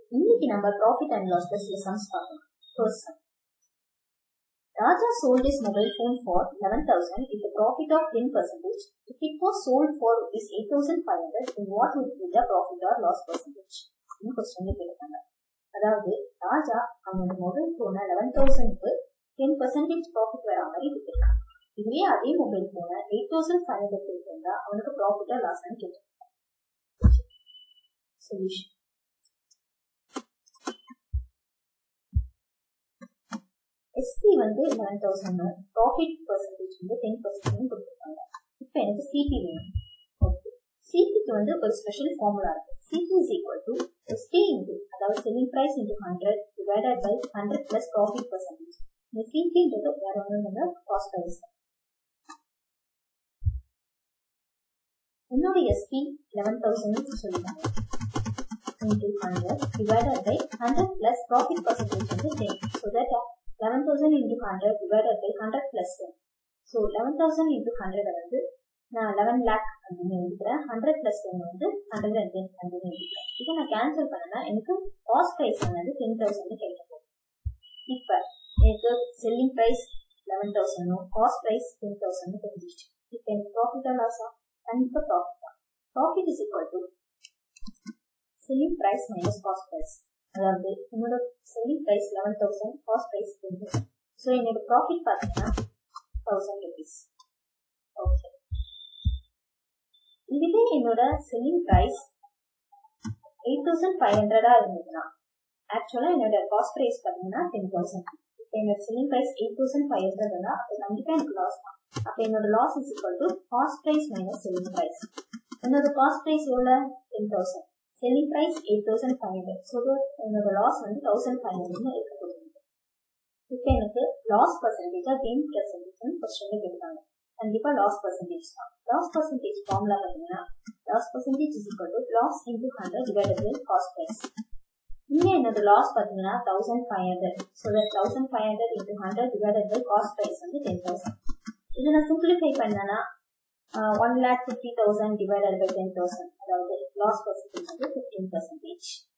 இன்னைக்கு நம்ம profit and loss சில சம்ஸ் பார்க்கலாம் first sum Raja sold his mobile phone for 11,000 with a profit of 10 percentage. If it was sold for rupees 8,500, then what would be the profit or loss percentage? இன்னும் question கேட்குறாங்க அதாவது ராஜா அவனோட mobile போனை eleven தௌசண்ட்க்கு ten percentage profit வர மாதிரி வித்துருக்கான் இதுவே அதே மொபைல் போனை எயிட் தௌசண்ட் ஃபைவ் ஹண்ட்ரட் இருந்தா அவனுக்கு ப்ராஃபிட்டா லாஸ் கேட்டிருக்காங்க சொல்யூஷன் எஸ்பி வந்து லெவன் தௌசண்ட் ப்ராஃபிட் பர்சன்டேஜ் வந்து டென் பர்சன்டேஜ் கொடுத்துருக்காங்க இப்போ எனக்கு சிபி வேணும் ஓகே சிபிக்கு வந்து ஒரு ஸ்பெஷல் ஃபார்முலா இருக்கு CP is equal to SP into அதாவது selling price into hundred divided by hundred plus profit percentage இந்த சிபின்றது வேற ஒன்றும் இல்லை காஸ்ட் பிரைஸ் என்னோட எஸ்பி லெவன் தௌசண்ட் சொல்லிட்டாங்க into hundred divided by hundred plus profit percentage வந்து ten so that 11,000 into 100 divided by 100 plus 10. So 11,000 into 100 வந்து நான் 11 lakh அப்படின்னு எழுதிக்கிறேன் 100 plus 10 வந்து 110 அப்படின்னு எழுதிக்கிறேன் இதை நான் கேன்சல் பண்ணனா எனக்கு காஸ்ட் ப்ரைஸ் ஆனது 10,000 கிடைக்கும் இப்போ எனக்கு செல்லிங் ப்ரைஸ் 11,000 காஸ்ட் ப்ரைஸ் 10,000 தெரிஞ்சிச்சு இப்போ எனக்கு ப்ராஃபிட்டா லாஸா கண்டிப்பாக ப்ராஃபிட் தான் profit is equal to selling price minus cost price அதாவது என்னோட selling price eleven thousand cost price ten thousand so என்னோட ப்ராஃபிட் பார்த்தீங்கன்னா தௌசண்ட் ருபீஸ் ஓகே இதுவே என்னோட selling price eight thousand five ஹண்ட்ரடா இருந்ததுன்னா ஆக்சுவலாக என்னோட காஸ்ட் ப்ரைஸ் பார்த்தீங்கன்னா டென் தௌசண்ட் இப்போ என்னோட selling price eight thousand five ஹண்ட்ரட்னா அப்போ கண்டிப்பாக எனக்கு லாஸ் தான் அப்போ என்னோட loss is equal to cost price minus selling price என்னோட காஸ்ட் ப்ரைஸ் எவ்வளோ ten thousand selling price eight thousand five hundred so என்னோட லாஸ் வந்து தௌசண்ட் ஃபைவ் ஹண்ட்ரட்னு இருக்க போகுது இப்போ எனக்கு லாஸ் பர்சன்டேஜா கெயின் பர்சன்டேஜ்னு கொஸ்டின் கேட்குறாங்க கண்டிப்பாக லாஸ் பர்சன்டேஜ் தான் லாஸ் பர்சன்டேஜ் ஃபார்முலா பார்த்தீங்கன்னா loss percentage is equal to loss into hundred divided by cost price இங்கே என்னோட லாஸ் பார்த்தீங்கன்னா thousand five hundred so that thousand five hundred into hundred divided by cost price வந்து ten thousand இதை நான் simplify பண்ணேன்னா one lakh fifty thousand divided by ten thousand அதாவது loss percentage வந்து fifteen percentage